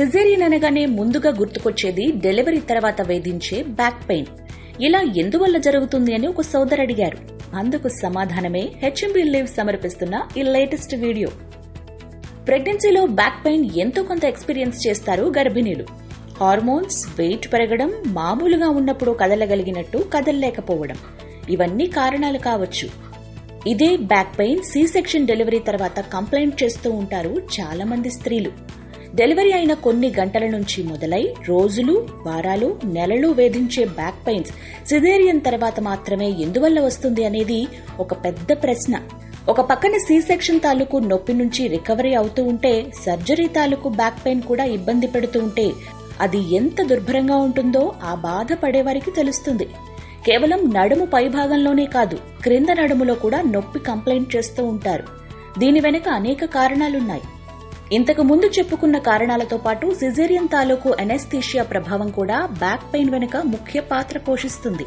caesarean అనగానే ముందుగా గుర్తుకొచ్చేది delivery తర్వాత వేధించే బ్యాక్ పెయిన్ ఇలా ఎందువల్ల జరుగుతుంది అని ఒక సోదరు అడిగారు అందుకు సమాధానమే హెచ్ఎంబీ లీవ్ సమర్పిస్తున్న ఈ లేటెస్ట్ వీడియో ప్రెగ్నెన్సీలో బ్యాక్ పెయిన్ ఎంతో కొంత ఎక్స్పీరియన్స్ చేస్తారు గర్భిణీలు హార్మోన్స్ వెయిట్ పెరగడం మామూలుగా ఉన్నప్పుడు కదలగలిగినట్టు కదలలేకపోవడం ఇవన్నీ కారణాలు కావచ్చు ఇదే back pain C section delivery తర్వాత కంప్లైంట్ చేస్తూ ఉంటారు చాలా మంది స్త్రీలు డెలివరీ అయిన కొన్ని గంటల నుంచి మొదలై రోజులు వారాలు నెలలు వేధించే బ్యాక్ పెయిన్స్ సిజేరియన్ తర్వాత మాత్రమే ఎందువల్ల వస్తుంది అనేది ఒక పెద్ద ప్రశ్న ఒక పక్కన సి సెక్షన్ తాలూకు నొప్పి నుంచి రికవరీ అవుతూ ఉంటే సర్జరీ తాలూకు బ్యాక్ పెయిన్ కూడా ఇబ్బంది పెడుతూ ఉంటే అది ఎంత దుర్భరంగా ఉంటుందో ఆ బాధ పడేవారికి తెలుస్తుంది కేవలం నడుము పైభాగంలోనే కాదు క్రింద నడుములో కూడా నొప్పి కంప్లైంట్ చేస్తూ ఉంటారు దీని వెనుక అనేక కారణాలున్నాయి ఇంతకు ముందు చెప్పుకున్న కారణాలతో పాటు సిజేరియన్ తాలూకు ఎనెస్థీషియా ప్రభావం కూడా బ్యాక్ పెయిన్ వెనుక ముఖ్య పాత్ర పోషిస్తుంది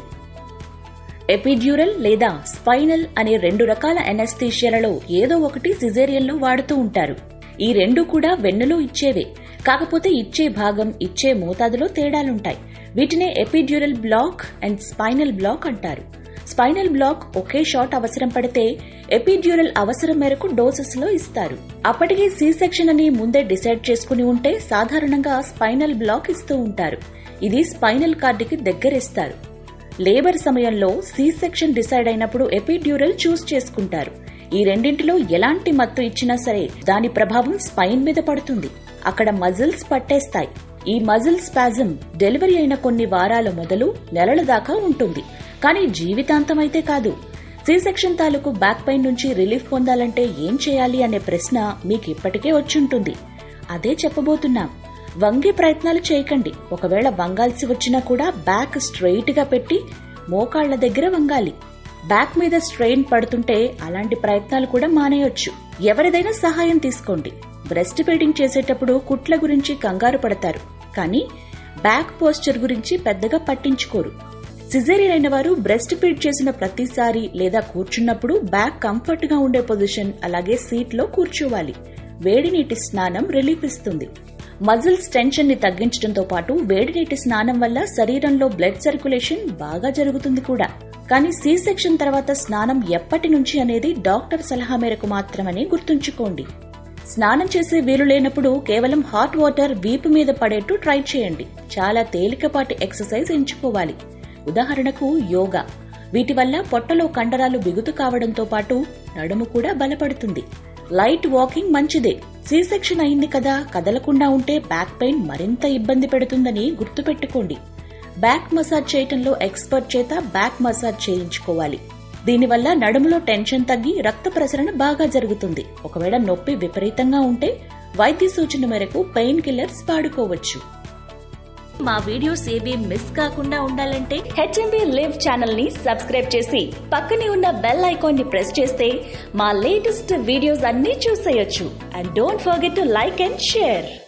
ఎపిడ్యూరల్ లేదా స్పైనల్ అనే రెండు రకాల ఎనెస్థీషియాలలో ఏదో ఒకటి సిజేరియన్లో వాడుతూ ఉంటారు ఈ రెండు కూడా వెన్నులో ఇచ్చేవే కాకపోతే ఇచ్చే భాగం ఇచ్చే మోతాదులో తేడాలుంటాయి వీటినే epidural block and spinal block అంటారు స్పైనల్ బ్లాక్ ఒకే షాట్ అవసరం పడితే ఎపిడ్యూరల్ అవసరం మేరకు డోసెస్ లో ఇస్తారు అప్పటికే సి సెక్షన్ అని ముందే డిసైడ్ చేసుకుని ఉంటే సాధారణంగా స్పైనల్ బ్లాక్ ఇస్తూ ఉంటారు ఇది స్పైనల్ కార్డుకి దగ్గరిస్తారు లేబర్ సమయంలో సి సెక్షన్ డిసైడ్ అయినప్పుడు ఎపిడ్యూరల్ చూస్ చేసుకుంటారు ఈ రెండింటిలో ఎలాంటి మత్తు ఇచ్చినా సరే దాని ప్రభావం స్పైన్ మీద పడుతుంది అక్కడ మజిల్స్ పట్టేస్తాయి ఈ మజిల్ స్పాజం డెలివరీ అయిన కొన్ని వారాల మొదలు నెలల దాకా ఉంటుంది కానీ జీవితాంతం అయితే కాదు సి సెక్షన్ తాలూకు బ్యాక్ పెయిన్ నుంచి రిలీఫ్ పొందాలంటే ఏం చేయాలి అనే ప్రశ్న మీకు ఇప్పటికే వచ్చుంటుంది అదే చెప్పబోతున్నాం వంగే ప్రయత్నాలు చేయకండి ఒకవేళ వంగాల్సి వచ్చినా కూడా బ్యాక్ స్ట్రెయిట్ గా పెట్టి మోకాళ్ల దగ్గర వంగాలి బ్యాక్ మీద స్ట్రెయిన్ పడుతుంటే అలాంటి ప్రయత్నాలు కూడా మానేయొచ్చు ఎవరిదైనా సహాయం తీసుకోండి బ్రెస్ట్ ఫీడింగ్ చేసేటప్పుడు కుట్ల గురించి కంగారు పడతారు కానీ బ్యాక్ పోస్చర్ గురించి పెద్దగా పట్టించుకోరు సిజేరియన్ అయిన వారు బ్రెస్ట్ ఫీడ్ చేసిన ప్రతిసారి లేదా కూర్చున్నప్పుడు బ్యాక్ కంఫర్ట్ గా ఉండే పొజిషన్ అలాగే సీట్ లో కూర్చోవాలి వేడి నీటి స్నానం రిలీఫ్ ఇస్తుంది మజిల్స్ టెన్షన్ ని తగ్గించడంతో పాటు వేడి నీటి స్నానం వల్ల శరీరంలో బ్లడ్ సర్క్యులేషన్ బాగా జరుగుతుంది కూడా కానీ సి సెక్షన్ తర్వాత స్నానం ఎప్పటి నుంచి అనేది డాక్టర్ సలహా మేరకు మాత్రమని గుర్తుంచుకోండి స్నానం చేసే వీలు లేనప్పుడు కేవలం హాట్ వాటర్ వీపు మీద పడేట్టు ట్రై చేయండి చాలా తేలికపాటి ఎక్సర్సైజ్ ఎంచుకోవాలి ఉదాహరణకు యోగా వీటి వల్ల పొట్టలో కండరాలు బిగుతు కావడంతో పాటు నడుము కూడా బలపడుతుంది లైట్ వాకింగ్ మంచిదే సి సెక్షన్ అయింది కదా కదలకుండా ఉంటే బ్యాక్ పెయిన్ మరింత ఇబ్బంది పెడుతుందని గుర్తుపెట్టుకోండి బ్యాక్ మసాజ్ చేయటంలో ఎక్స్పర్ట్ చేత బ్యాక్ మసాజ్ చేయించుకోవాలి దీనివల్ల నడుములో టెన్షన్ తగ్గి రక్త ప్రసరణ బాగా జరుగుతుంది ఒకవేళ నొప్పి విపరీతంగా ఉంటే వైద్య సూచన మేరకు పెయిన్ కిల్లర్స్ వాడుకోవచ్చు మా వీడియోస్ ఏవి మిస్ కాకుండా ఉండాలంటే హెచ్ఎంబీ లివ్ ఛానల్ ని సబ్స్క్రైబ్ చేసి పక్కనే ఉన్న బెల్ ఐకాన్ ని ప్రెస్ చేస్తే మా లేటెస్ట్ వీడియోస్ అన్నీ చూసేయొచ్చు and don't forget to like and share